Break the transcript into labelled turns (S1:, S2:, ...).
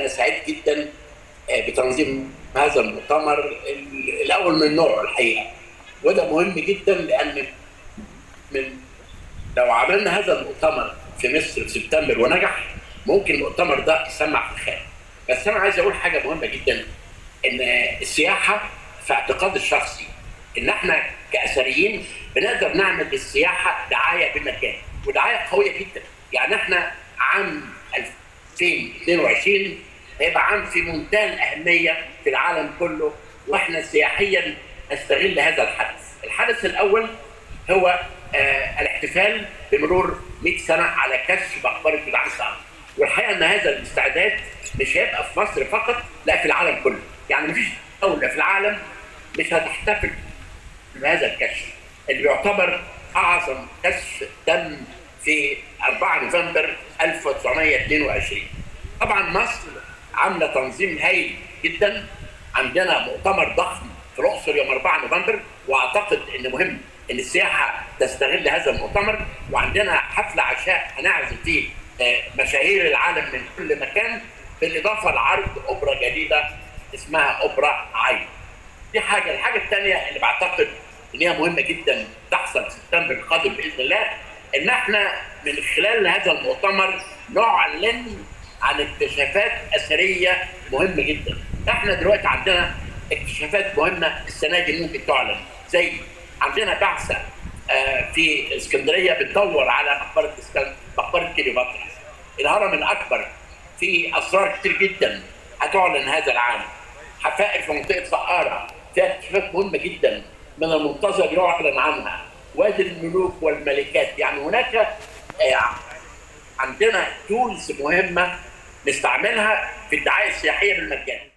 S1: انا سعيد جدا بتنظيم هذا المؤتمر الاول من نوعه الحقيقه وده مهم جدا لان من لو عملنا هذا المؤتمر في مصر في سبتمبر ونجح ممكن المؤتمر ده يسمع في الخارج بس انا عايز اقول حاجه مهمه جدا ان السياحه في اعتقادي الشخصي ان احنا كاثريين بنقدر نعمل للسياحه دعايه بمكان ودعايه قويه جدا يعني احنا عام 2022 هيبقى عام في منتهى الاهميه في العالم كله واحنا سياحيا نستغل هذا الحدث. الحدث الاول هو آه الاحتفال بمرور 100 سنه على كشف مقبره توت عنخ امون. والحقيقه ان هذا الاستعداد مش هيبقى في مصر فقط لا في العالم كله، يعني مفيش دوله في العالم مش هتحتفل بهذا الكشف اللي بيعتبر اعظم كشف تم في 4 نوفمبر 1922. طبعا مصر عامله تنظيم هايل جدا عندنا مؤتمر ضخم في الاقصر يوم 4 نوفمبر واعتقد ان مهم ان السياحه تستغل هذا المؤتمر وعندنا حفل عشاء هنعزم فيه مشاهير العالم من كل مكان بالاضافه لعرض اوبرا جديده اسمها اوبرا عين. دي حاجه، الحاجه الثانيه اللي بعتقد ان هي مهمه جدا تحصل في سبتمبر القادم باذن الله ان احنا من خلال هذا المؤتمر نعلن عن اكتشافات اثريه مهمه جدا. احنا دلوقتي عندنا اكتشافات مهمه السنه دي ممكن تعلن زي عندنا بعثه في اسكندريه بتدور على مقبره مقبره كليوباترا. الهرم الاكبر فيه اسرار كتير جدا هتعلن هذا العام. حفائر في منطقه سقاره فيها اكتشافات مهمه جدا من المنتظر يعلن عنها. وادي الملوك والملكات يعني هناك عندنا تولز مهمه نستعملها في الدعايه السياحيه بالمجان